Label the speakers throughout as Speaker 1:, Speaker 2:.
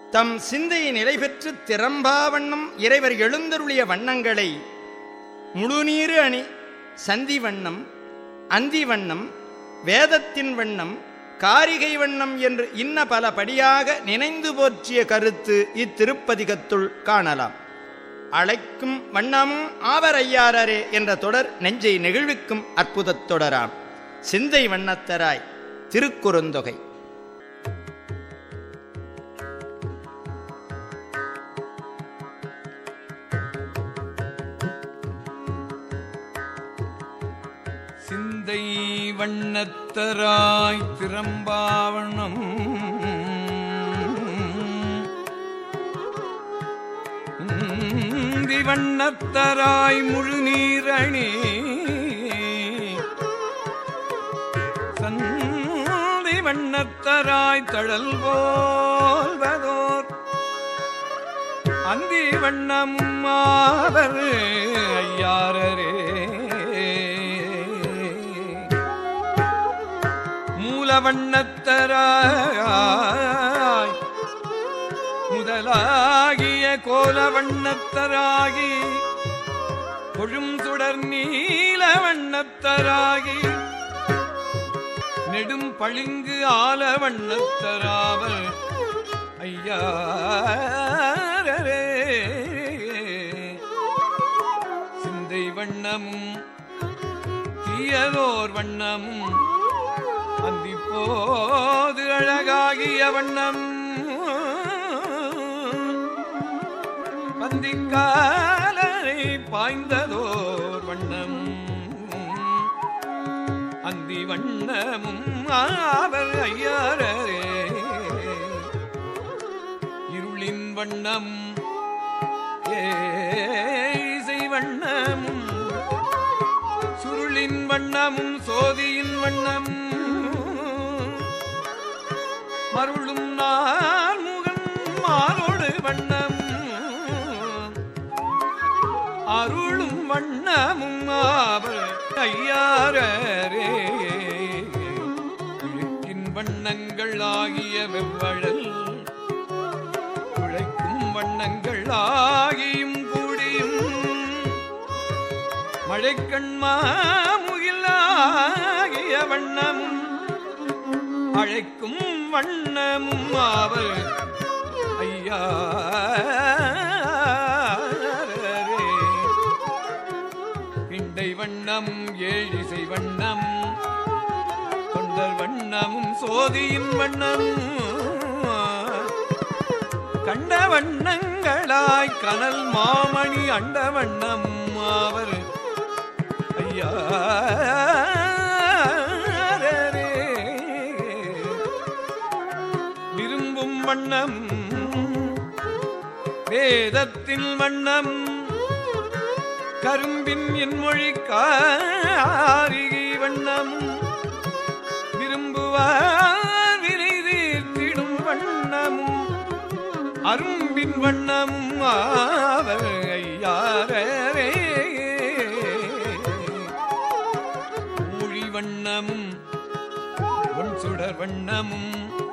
Speaker 1: தம் சிந்தையை நிலை பெற்று திறம்பா வண்ணம் இறைவர் எழுந்தருளிய வண்ணங்களை முழுநீரு அணி சந்தி வண்ணம் அந்தி வண்ணம் வேதத்தின் வண்ணம் காரிகை வண்ணம் என்று இன்ன பல படியாக நினைந்து போற்றிய கருத்து இத்திருப்பதிகத்துள் காணலாம் அழைக்கும் வண்ணமும் ஆவர் ஐயாரரே என்ற தொடர் நெஞ்சை நெகிழ்விக்கும் அற்புதத் தொடராம் சிந்தை வண்ணத்தராய் திருக்குறுந்தொகை
Speaker 2: சிந்தை வண்ணத்தராய் திறம்பாவணம் உந்தி வண்ணத்தராய் முழுநீரணி சந்தி வண்ணத்தராய் தழல் போல்வதோர் அந்தி வண்ணமும் ஆவர் ஐயாரரே மூலவண்ணத்தராய் முதலாகிய கோலவண்ணத்தராகி கொழும் சுடர் நீல வண்ணத்தராகி நெடும் பளிங்கு ஆல வண்ணத்தராவல் ஐயாரரே சிந்தை வண்ணமும் தீயதோர் வண்ணமும் அந்திப்போது அழகாகிய வண்ணம் பந்திக்காலரை பாய்ந்ததோர் வண்ணம் அந்தி வண்ணமும் ஆவர் ஐயாரே இருளின் வண்ணம் ஏசை வண்ணமும் சுருளின் வண்ணமும் சோதியின் வண்ணம் மருளும் நான்முகன் மாலோடு வண்ணம் அருளும் வண்ணமும் ஆவர் ஐயாரே இழுக்கின் வண்ணங்கள் ஆகிய வெவ்வழல் உழைக்கும் வண்ணங்கள் ஆகியும் கூடியும் மழைக்கண்மாமுகிலாகிய வண்ணமும் அழைக்கும் வண்ணமும் அவர் ஐயா பிண்டை வண்ணமும் ஏழிசை வண்ணம் தொண்டர் வண்ணமும் சோதியின் வண்ணமும் கண்ட வண்ணங்களாய் கனல் மாமணி அண்ட வண்ணம் அவர் ஐயா விரும்பும் வண்ணம் வேதத்தின் வண்ணம் கரும்பின் என்மொழி காரிகை வண்ணம் விரும்புவார் வினை தீர்த்திடும் வண்ணமும் அரும்பின் வண்ணமும் ஆவர் ஐயாரே ஊழி வண்ணமும் பொன் சுடர் வண்ணமும்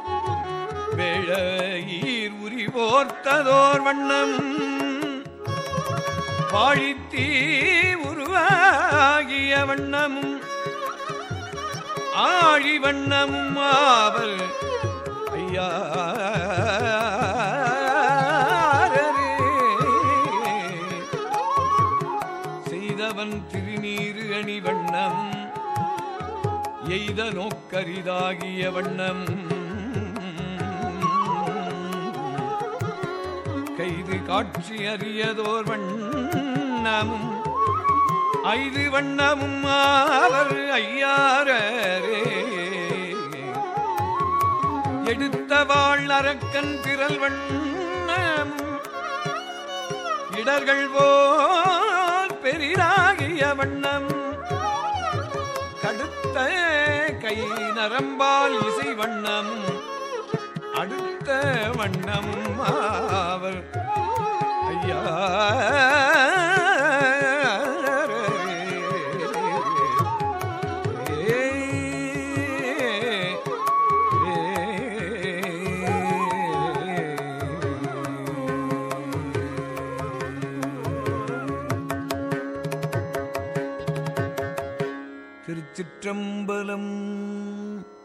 Speaker 2: வேழீர் உரி போர்த்ததோர் வண்ணமும் வாழித்தீ உருவாகிய வண்ணமும் ஆழி வண்ணமும் ஆவர் ஐயா செய்தவன் திருநீரு அணி வண்ணம் எய்த நோக்கரிதாகிய வண்ணம் கைது காட்சி அறியதோர் வண்ணமும் ஐது வண்ணமும் அவர் ஐயாரே எடுத்த வாழ் அரக்கன் திரள் வண்ணமும் இடர்கள் போல் பெரிதாகிய வண்ணம் கடுத்த கை நரம்பால் இசை வண்ணம் அடுத்த வண்ணம் அவர் ஐயா திருச்சிற்றம்பலம்